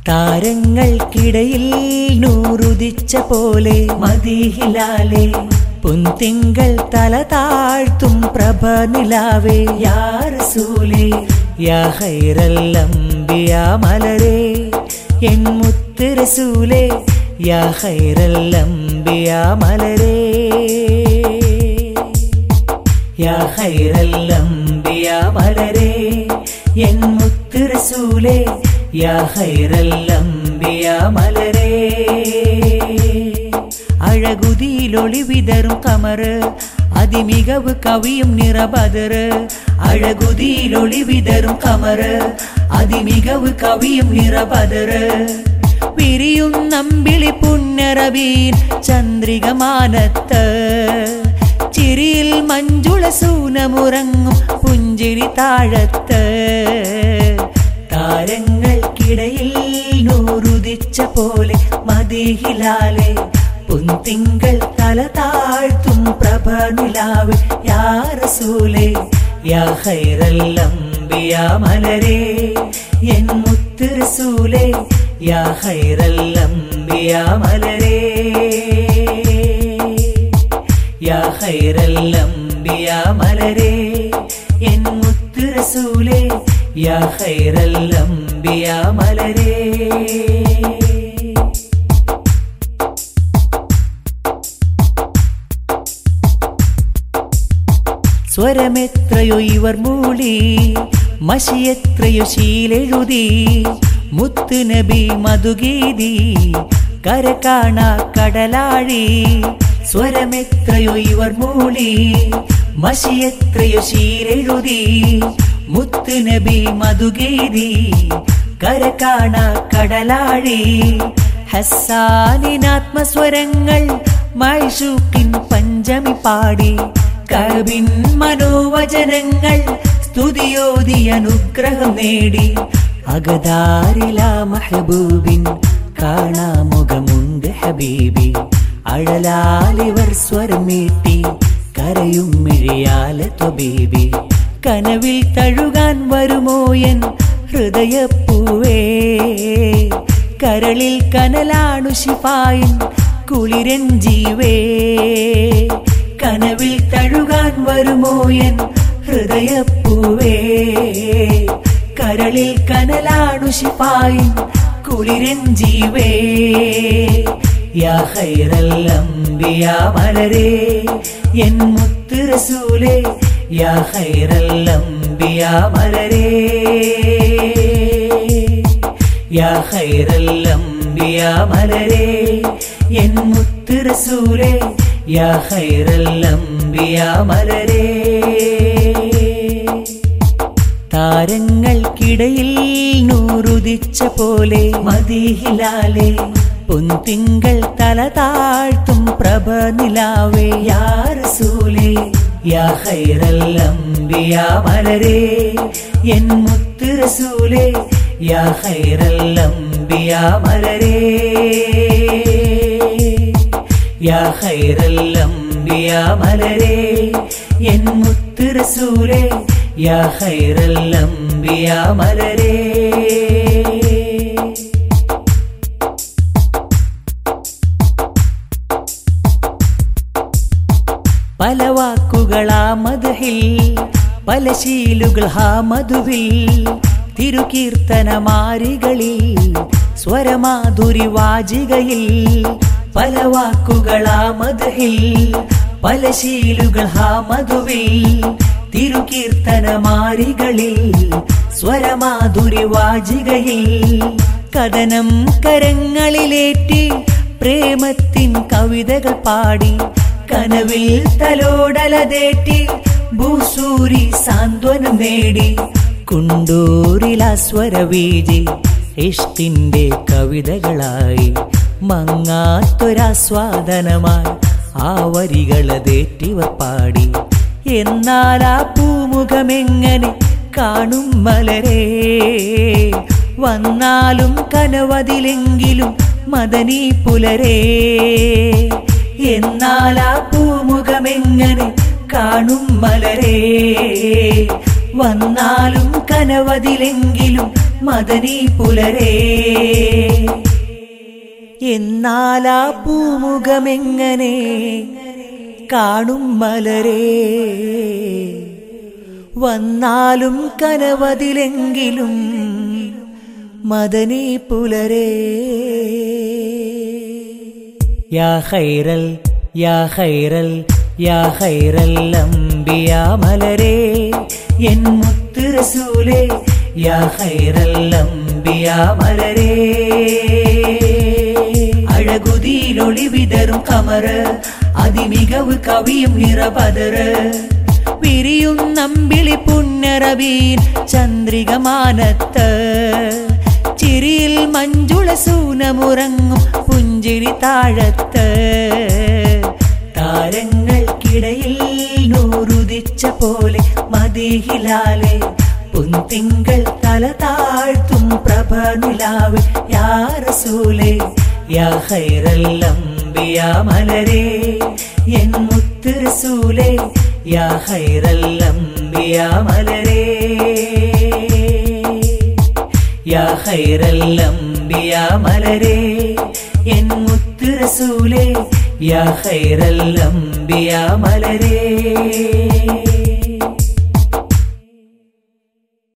താരങ്ങൾക്കിടയിൽ നൂറുദിച്ച പോലെ മദീഹിലാലെ പുൻതിങ്കൾ തല താഴ്ത്തും പ്രഭ നിലാവേ യാ റസൂലേ യാ ഖൈറല്ലംബിയ മലരേ എൻ മുത്ത് റസൂലേ യാ ഖൈറല്ലംബിയ മലരേ യാ ഖൈറല്ലംബിയ മലരേ എൻ മുത്ത് റസൂലേ യാ ഖൈറല്ലംബിയ മലരേ അഴകുതിയിലൊളി വിതറും കമറ് അതിമികവ് കവിയും നിറബദറ് അഴകുതിയിലൊളി വിതറും കമറ് അതിമികവ് കവിയും നിറബദറ് വിരിയും നമ്പിളി പുണ്യറബീൻ ചന്ദ്രികമാനത്ത് ചിരിയിൽ മഞ്ജുള സൂനമുറങ്ങും പുഞ്ചിരി താഴത്ത് താരങ്ങൾക്കിടയിൽ നൂറുദിച്ച പോലെ മതിഹിലാലെ പുൻതിങ്കൾ തല താഴ്ത്തും പ്രഭ നിലാവ് യാ റസൂലേ യാ ഖൈറല്ലംബിയ മലരേ എൻ മുത്ത് റസൂലേ യാ ഖൈറല്ലംബിയ മലരേ യാ ഖൈറല്ലംബിയ മലരേ എൻ മുത്ത് റസൂലേ യാ ഖൈറല്ലംബിയ മലരേ സ്വരമെത്രയോ ഇവർ മൂളി മഷിയെത്രയോ ശീലെഴുതി മുത്ത് നബി മധുഗീതി കര കാണാ കടലാഴി സ്വരമെത്രയോ ഇവർ മൂളി മഷിയെത്രയോ ശീലെഴുതി മുത്ത് നബി മധുഗീതി കര കാണാ കടലാഴി ഹസ്സാനിനാത്മസ്വരങ്ങൾ മൈഷൂക്കിൻ പഞ്ചമി പാടി കവിൻ മനോവചനങ്ങൾ സ്തുതിയോതി അനുഗ്രഹം നേടി അകതാരില മഹബൂബിൻ കാണാമുഖമുണ്ട് ഹബീബി അഴലാലിവർ സ്വരം മീട്ടി കരയും മിഴിയാല ത്വബീബി കനവിൽ തഴുകാൻ വരുമോ എൻ ഹൃദയപ്പൂവേ കരളിൽ കനലാണു ശിപായിൻ കുളിരൻ ജീവേ കനവിൽ തഴുകാൻ വരുമോ എൻ ഹൃദയപ്പൂവേ കരളിൽ കനലാണു ശിപായിൻ കുളിരൻ ജീവേ യാ ഖൈറല്ലംബിയ മലരേ എൻ മുത്ത് റസൂലേ യാ ഖൈറല്ലംബിയ മലരേ യാ ഖൈറല്ലംബിയ മലരേ എൻ മുത്ത് റസൂലേ യാ ഖൈറല്ലംബിയ മലരേ താരങ്ങൾക്കിടയിൽ നൂറുദിച്ച പോലെ മദീഹിലാലെ പൊൻതിങ്കൾ തല താഴ്ത്തും പ്രഭ നിലാവേ യാ റസൂലേ യാ ഖൈറല്ലംബിയ മലരേ എൻ മുത്ത് റസൂലേ യാ ഖൈറല്ലംബിയ മലരേ യാ ഖൈറല്ലംബിയ മലരേ എൻ മുത്ത് റസൂലേ യാ ഖൈറല്ലംബിയ മലരേ പല വാക്കുകളാ മധുഹിൽ പല ശീലുകൾ ഹാ മധുവിൽ തിരുകീർത്തനമാരികളിൽ സ്വരമാധുരി വാജികയിൽ പല വാക്കുകളാ മധുഹിൽ പല ശീലുകൾ ഹാ മധുവിൽ തിരുകീർത്തനമാരികളിൽ സ്വരമാധുരി വാജികയിൽ കഥനം കരങ്ങളിലേറ്റി പ്രേമത്തിൻ കവിതകൾ പാടി കനവിൽ തലോടലതേറ്റി ഭൂസൂരി സാന്ത്വനം നേടി കുണ്ടൂരിലാസ്വരവീജി ഇഷ്ടിന്റെ കവിതകളായി മങ്ങാത്തൊരാസ്വാദനമായി ആ വരികളതേറ്റിവർ പാടി എന്നാൽ ആ പൂമുഖമെങ്ങനെ കാണും മലരേ വന്നാലും കനവതിലെങ്കിലും മദനീ പുലരേ എന്നാൽ ആ പൂമുഖമെങ്ങനെ കാണും മലരേ വന്നാലും കനവതിലെങ്കിലും മദനി പുലരേ എന്നാലാ പൂമുഖമെങ്ങനെ കാണും മലരേ വന്നാലും കനവതിലെങ്കിലും മദനി പുലരേ യാ ഖൈറൽ യാ ഖൈറൽ യാ ഖൈറൽ അംബിയ മലരേ എൻ മുത്ത് റസൂലേ യാ ഖൈറൽ അംബിയ മലരേ അഴകുതിയിലൊളി വിതറും കമറ് അതിമികവ് കവിയും നിറപതറ് വിരിയും നമ്പിളി പുന്നറബീൻ ചന്ദ്രികമാനത്ത് ചിരിയിൽ മഞ്ജുള സൂനമുറങ്ങും പുഞ്ചിരി താഴത്ത് താരങ്ങൾക്കിടയിൽ നൂറുദിച്ച പോലെ മതിഹിലാലെ പുന്തിങ്കൾ തല താഴ്ത്തും പ്രഭ നിലാവ് യാ റസൂലേ യാ ഖൈറൽ അംബിയ മലരേ എൻ മുത്ത് റസൂലേ യാ ഖൈറൽ അംബിയ മലരേ യാ ഖൈറൽ അംബിയ മലരേ എൻ മുത്ത് റസൂലേ യാ ഖൈറൽ അംബിയ മലരേ